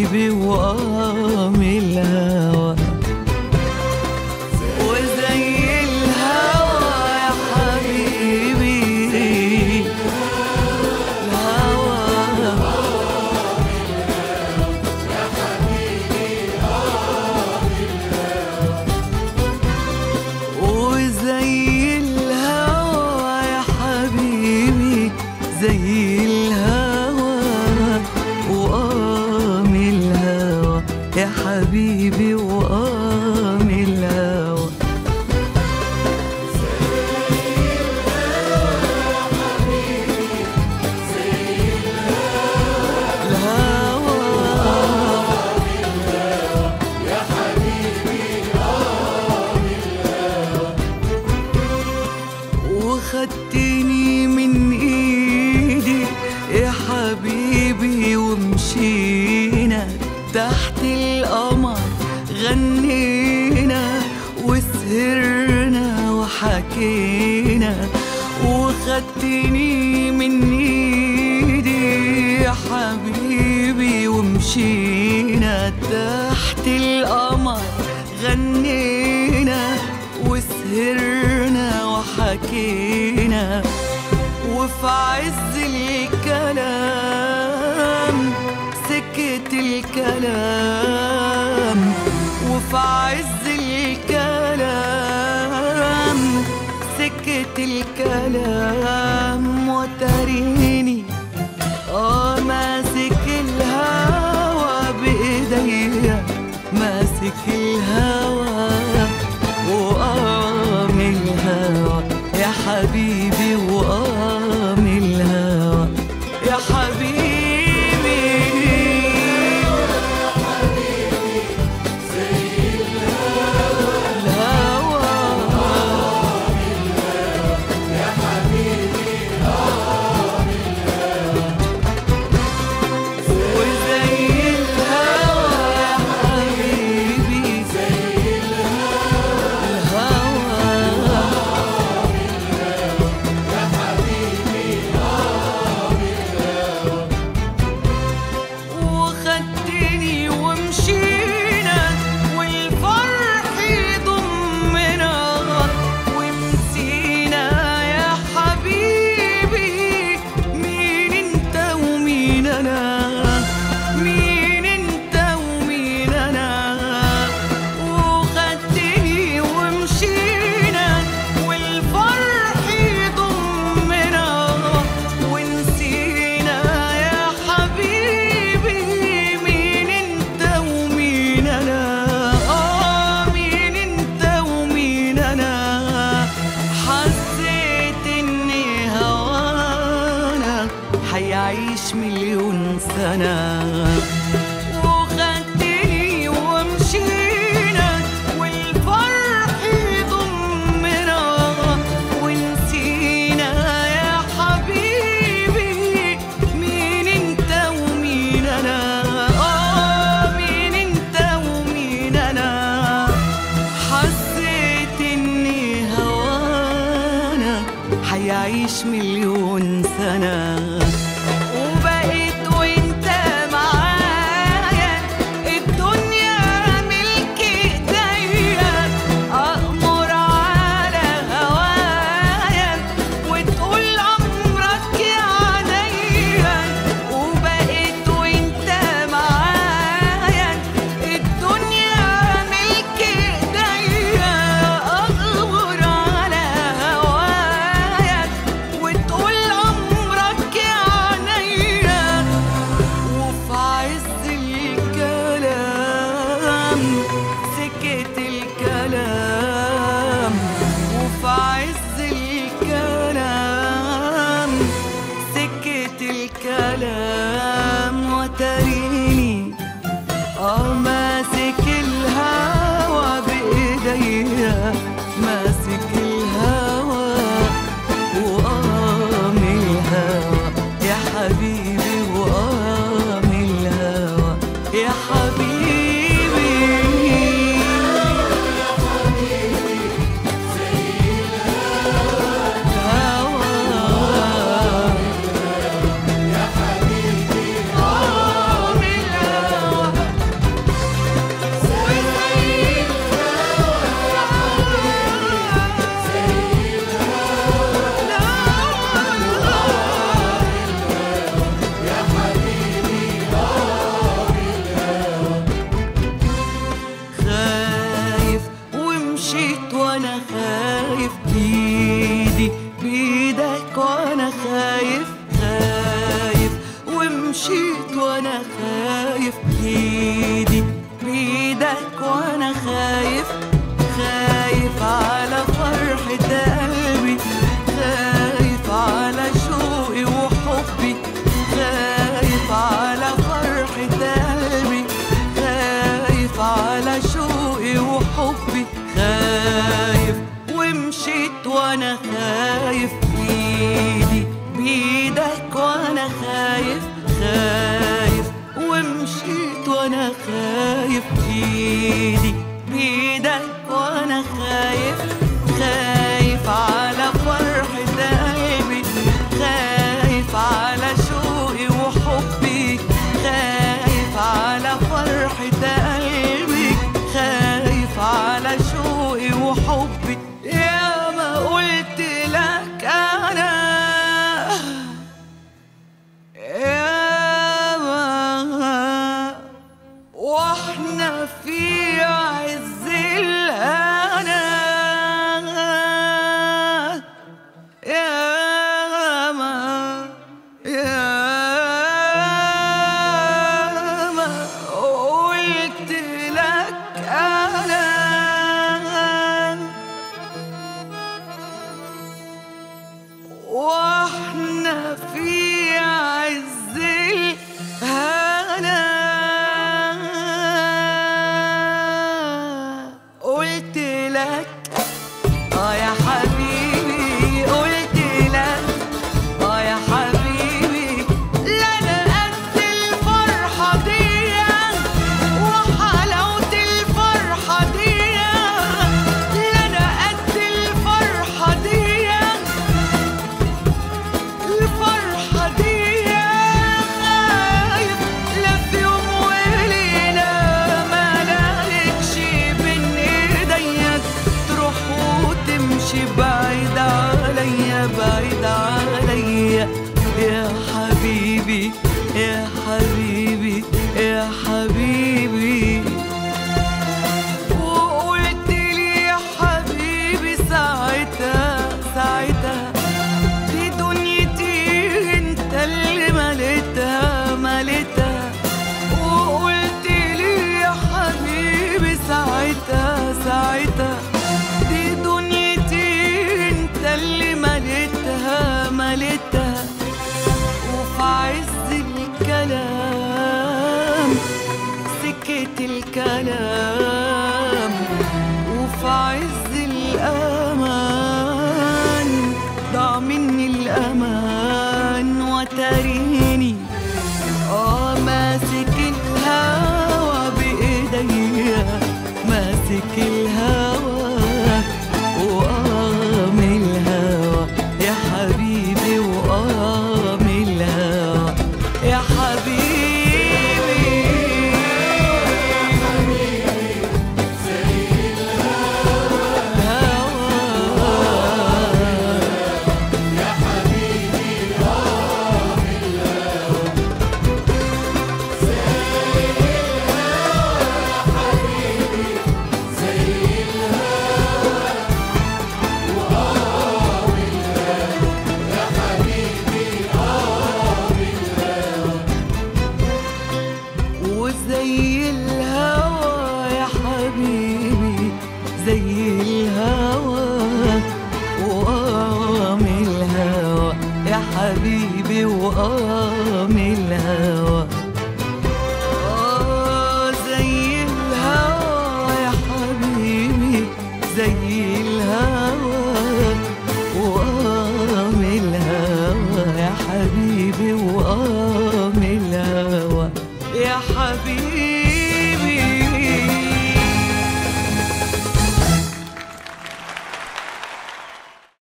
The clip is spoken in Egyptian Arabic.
حبيبي وقام الهوى وزي الهوى يا حبيبي الهوى وزي الهوى يا حبيبي زي الهوى وقام الهوى يا حبيبي وقام الهوى الهوى وخدتني من ايدي يا حبيبي ومشينا تحت القمر غنينا وسهرنا وحكينا وخدتني من ايدي يا حبيبي ومشينا تحت القمر غنينا وسهرنا وحكينا وفي عز الكلام سكت الكلام وفي عز الكلام سكت الكلام وتريني اه ماسك الهوى بايديا ماسك الهوى وقام الهوى يا حبيبي وقام الهوى يا حبيبي الهوى وزي الهوى يا حبيبي زي الهوى وخدتني ومشينا والفرح يضمنا ونسينا يا حبيبي مين انت ومين انا مين انت ومين انا وخدتني ومشينا والفرح يضمنا ونسينا يا حبيبي مين انت ومين انا اه مين انت ومين انا حسيت اني هوانا حيعيش مليون سنه وخدتني ومشينا والفرح يضمنا ونسينا يا حبيبي مين انت ومين انا اه مين انت ومين انا حسيت اني هوانا حيعيش مليون سنه وبقيت وانت معايا الدنيا ملك ايديا اامر على هوايا وتقول امرك يا عليا وبقيت وانت معايا الدنيا ملك ايديا اغور على هوايا وتقول امرك يا عينيا وفي عز الكلام سكت الكلام وفي عز الكلام سكت الكلام وتريني اه ماسك الهوى بايديا ماسك الهوى وقام الهوى يا حبيبي وقام الهوى يا حبيبي هوى وانا خايف خايف ومشيت وانا خايف ايدي بايدك وانا خايف خايف على فرحة قلبي خايف على شوقي وحبي خايف على فرحة قلبي خايف على شوقي وحبي يا ما قلت لك انا يا ما واحنا في عز الهنا يا ما يا ما قلت لك انا واحنا في عز الهنا قلت لك اه يا حبيبي قلت لك اه يا حبيبي لا انا قد الفرحه دي وحلاوه الفرحه دي لا انا قد الفرحه دي الفرحة دي خايف لا في يوم وليلة ما لاقيكش بين ايديا تروح وتمشي بعيد عليا بعيد عليا يا حبيبي يا حبيبي يا حبيبي وقلت لي يا حبيبي ساعتها ساعتها دي دنيتي انت اللي مليتها مليتها وقلت لي يا حبيبي ساعتها ساعتها دي دنيتي انت اللي مليتها مليتها وفي عز الكلام سكت الكلام وفي عز الأمان ضاع مني الأمان وتريني اه ماسك الهوى بإيديا ماسك الهوى وقام الهوى يا حبيبي وقام الهوى يا حبيبي وزي الهوى يا حبيبي زي الهوى وقام الهوى يا حبيبي وقام الهوى